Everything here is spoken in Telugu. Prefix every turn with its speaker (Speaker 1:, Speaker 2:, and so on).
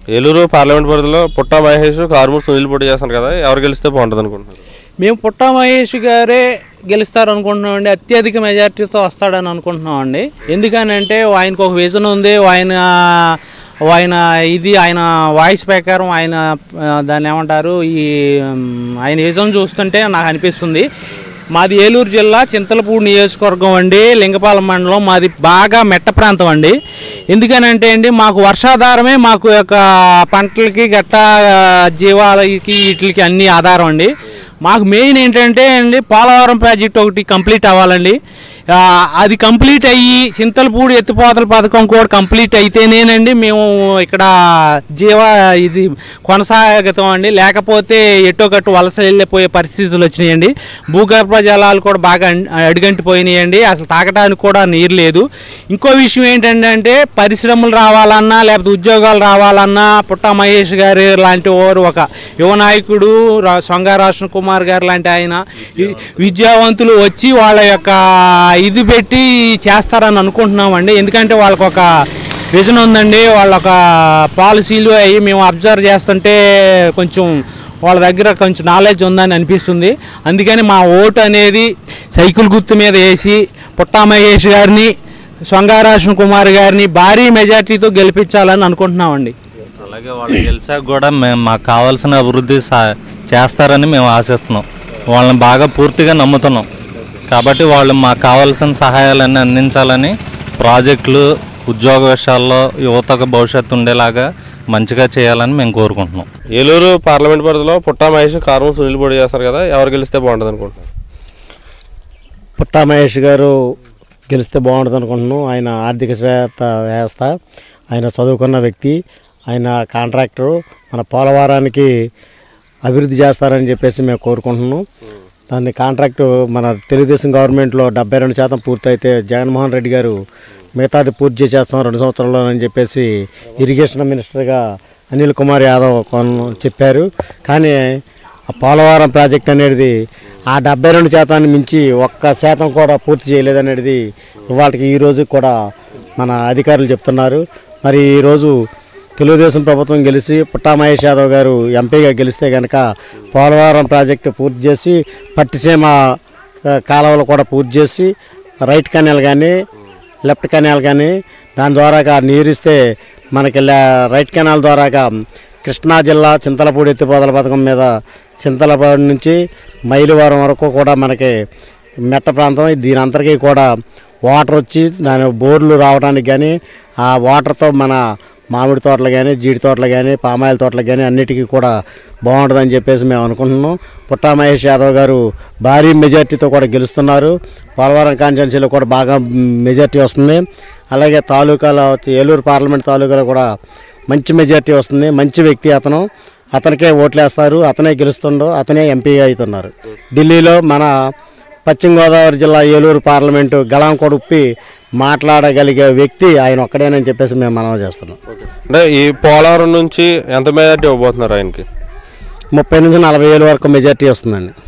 Speaker 1: ఏలూరు పార్లమెంట్ పరిధిలో పుట్టా మహేష్ కారుమూరు సునీల్ పోటీ చేస్తున్నారు కదా ఎవరు గెలిస్తే బాగుంటుంది అనుకుంటున్నారు
Speaker 2: మేము పుట్టా మహేష్ గారే గెలుస్తారు అనుకుంటున్నామండి అత్యధిక మెజారిటీతో వస్తాడని అనుకుంటున్నామండి ఎందుకనంటే ఆయనకు ఒక విజన్ ఉంది ఆయన ఆయన ఇది ఆయన వాయిస్ ప్రకారం ఆయన ఆ, దాన్ని ఏమంటారు ఈ ఉమ్, ఆయన విజన్ చూస్తుంటే నాకు అనిపిస్తుంది మాది ఏలూరు జిల్లా చింతలపూడి నియోజకవర్గం అండి లింగపాలెం మండలం మాది బాగా మెట్ట ప్రాంతం అండి ఎందుకనంటే అండి మాకు వర్షాధారమే మాకు యొక్క పంటలకి గట్ట జీవాలకి వీటికి అన్ని ఆధారం అండి మాకు మెయిన్ ఏంటంటే అండి పోలవరం ప్రాజెక్ట్ ఒకటి కంప్లీట్ అవ్వాలండి ఆ, అది కంప్లీట్ అయ్యి చింతలపూడి ఎత్తిపోతల పథకం కూడా కంప్లీట్ అయితేనేనండి మేము ఇక్కడ జీవ ఇది కొనసాగుతాం అండి లేకపోతే ఎటో కట్టు వలస వెళ్ళిపోయే పరిస్థితులు వచ్చినాయండి భూగర్భ జలాలు కూడా బాగా అం- అడుగంటిపోయినాయండి అసలు తాగడానికి కూడా నీరు లేదు ఇంకో విషయం ఏంటంటే అంటే పరిశ్రమలు రావాలన్నా లేకపోతే ఉద్యోగాలు రావాలన్నా పుట్ట మహేష్ గారు లాంటి వారు ఒక యువ నాయకుడు రా- సొంగ రాష్ట్ర కుమార్ గారు లాంటి ఆయన ఈ విద్యావంతులు వచ్చి వాళ్ళ యొక్క ఇది పెట్టి చేస్తారని అనుకుంటున్నామండి ఎందుకంటే వాళ్ళకు ఒక విజన్ ఉందండి వాళ్ళ ఒక పాలసీలు అవి మేము అబ్జర్వ్ చేస్తుంటే కొంచెం వాళ్ళ దగ్గర కొంచెం నాలెడ్జ్ ఉందని అనిపిస్తుంది అందుకని మా ఓటు అనేది సైకిల్ గుర్తు మీద వేసి పుట్టా మహేష్ గారిని సొంగారాషన్ కుమార్ గారిని భారీ మెజార్టీతో గెలిపించాలని అనుకుంటున్నామండి
Speaker 3: అలాగే వాళ్ళు గెలిచాక కూడా మేము మాకు కావాల్సిన అభివృద్ధి సా చేస్తారని మేము ఆశిస్తున్నాం వాళ్ళని బాగా పూర్తిగా నమ్ముతున్నాం కాబట్టి వాళ్ళు మాకు కావాల్సిన సహాయాలన్నీ అందించాలని ప్రాజెక్టులు ఉద్యోగ విషయాల్లో యువతకు భవిష్యత్తు ఉండేలాగా మంచిగా చేయాలని మేము కోరుకుంటున్నాం
Speaker 1: ఏలూరు పార్లమెంట్ పరిధిలో పుట్టా మహేష్ కారుమూరు సునీల్ పోటీ చేస్తారు కదా ఎవరు గెలిస్తే బాగుంటుంది అనుకుంటున్నారు
Speaker 4: పుట్టా మహేష్ గారు గెలిస్తే బాగుంటుంది అనుకుంటున్నాను ఆయన ఆర్థిక శాత వ్యవస్థ ఆయన చదువుకున్న వ్యక్తి ఆయన కాంట్రాక్టరు మన పోలవరానికి అభివృద్ధి చేస్తారని చెప్పేసి మేము కోరుకుంటున్నాం దాన్ని కాంట్రాక్టు మన తెలుగుదేశం గవర్నమెంట్లో డెబ్బై రెండు శాతం పూర్తయితే జగన్మోహన్ రెడ్డి గారు మిగతాది పూర్తి చేసేస్తాం రెండు సంవత్సరాల్లో అని చెప్పేసి ఇరిగేషన్ మినిస్టర్గా అనిల్ కుమార్ యాదవ్ కొన్- చెప్పారు కానీ ఆ పోలవరం ప్రాజెక్ట్ అనేది ఆ డెబ్బై రెండు శాతాన్ని మించి ఒక్క శాతం కూడా పూర్తి చేయలేదనేది ఇవాళకి ఈ రోజు కూడా మన అధికారులు చెప్తున్నారు మరి ఈరోజు తెలుగుదేశం ప్రభుత్వం గెలిచి పుట్టా మహేష్ యాదవ్ గారు ఎంపీగా గెలిస్తే కనుక పోలవరం ప్రాజెక్టు పూర్తి చేసి పట్టిసీమ ఆ, కాలువలు కూడా పూర్తి చేసి రైట్ కెనాల్ కానీ లెఫ్ట్ కెనాల్ కానీ దాని ద్వారాగా నీరిస్తే మనకి లే- రైట్ కెనాల్ ద్వారాగా కృష్ణా జిల్లా చింతలపూడి ఎత్తిపోతల పథకం మీద చింతలపూడి నుంచి మైలువారం వరకు కూడా మనకి మెట్ట ప్రాంతం దీని అంతటికీ కూడా వాటర్ వచ్చి దాని బోర్లు రావడానికి కానీ ఆ వాటర్తో మన మామిడి తోటలు కానీ జీడి తోటలు కానీ పామాయిల తోటలు కానీ అన్నిటికీ కూడా బాగుంటుందని చెప్పేసి మేము అనుకుంటున్నాం పుట్టా మహేష్ యాదవ్ గారు భారీ మెజార్టీతో కూడా గెలుస్తున్నారు పోలవరం కాన్స్టిట్యున్సీలో కూడా బాగా మెజార్టీ వస్తుంది అలాగే తాలూకాలో ఏలూరు పార్లమెంట్ తాలూకాలో కూడా మంచి మెజార్టీ వస్తుంది మంచి వ్యక్తి అతను అతనికే ఓట్లేస్తారు అతనే గెలుస్తుండో అతనే ఎంపీగా అవుతున్నారు ఢిల్లీలో మన పశ్చిమ గోదావరి జిల్లా ఏలూరు పార్లమెంటు గళం కొడుప్పి మాట్లాడగలిగే వ్యక్తి ఆయన ఒక్కడేనని చెప్పేసి మేము మనవి చేస్తున్నాం
Speaker 1: అంటే ఈ పోలవరం నుంచి ఎంత మెజార్టీ ఇవ్వబోతున్నారు ఆయనకి
Speaker 4: ముప్పై నుంచి నలభై వేల వరకు మెజార్టీ వస్తుందండి